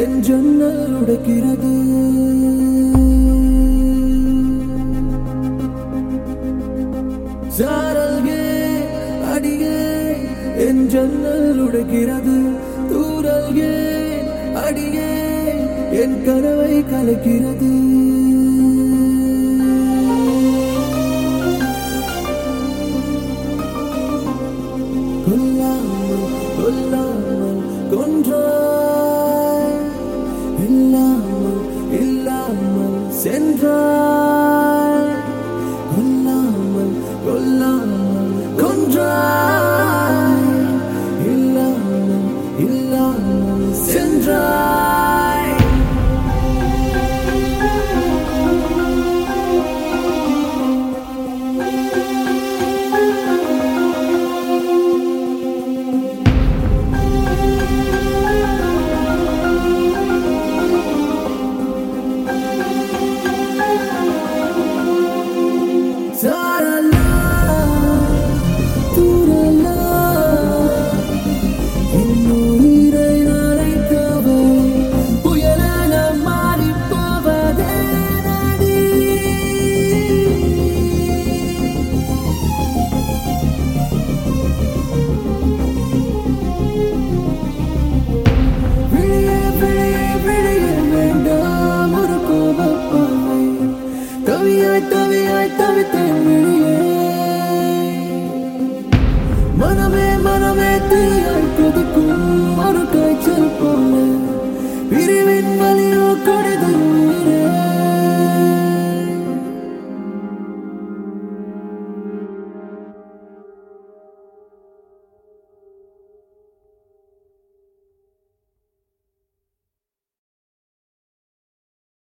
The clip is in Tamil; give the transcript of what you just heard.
என் ஜன்னல் உடைக்கிறது சாரல்கே அடியே என் ஜன்னல் உடைக்கிறது தூரல்கே அடியே என் கனவை கலைக்கிறது கொல்லாமல் கொல்லாமல் கொன்றாய் இல்லாமல் இல்லாமல் சென்றாய் கொல்லாமல் கொல்லாமல் கொன்றாய் இல்லாமல் இல்லாமல் சென்றாய் சாரலா தூரலா என் உயிரை நனைக்கவே புயலென மாறிப் போவதே நதி. விழியே, விழியே, விழியே வேண்டாம் ஒரு கோபப் பார்வை. தவியாய் தவியாய் தவித்தேன் விழியே மனமே மனமே தீயாய் கொதிக்கும் ஒரு காய்ச்சல் போல பிரிவின் வலியோ கடிதம்